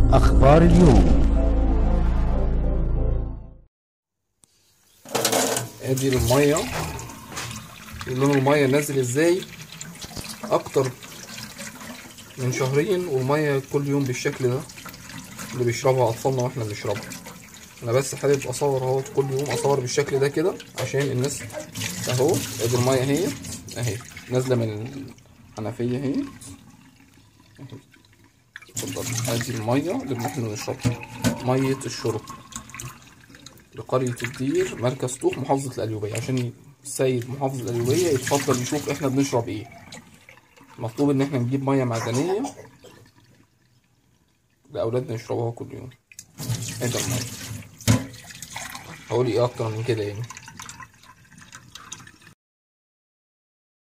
أخبار اليوم ادي الميه لون الميه نازل ازاي اكتر من شهرين والميه كل يوم بالشكل ده اللي بيشربها اطفالنا واحنا بنشربها انا بس حابب اصور اهو كل يوم اصور بالشكل ده كده عشان الناس اهو ادي الميه اهي اهي نازله من الحنفيه اهي اهي اتفضل ادي الميه اللي احنا بنشربها ميه الشرب لقرية الدير مركز طوخ محافظة القليوبية عشان السيد محافظ القليوبية يتفضل يشوف احنا بنشرب ايه مطلوب ان احنا نجيب مية معدنية لأولادنا يشربوها كل يوم ايه ده المية هقول ايه اكتر من كده يعني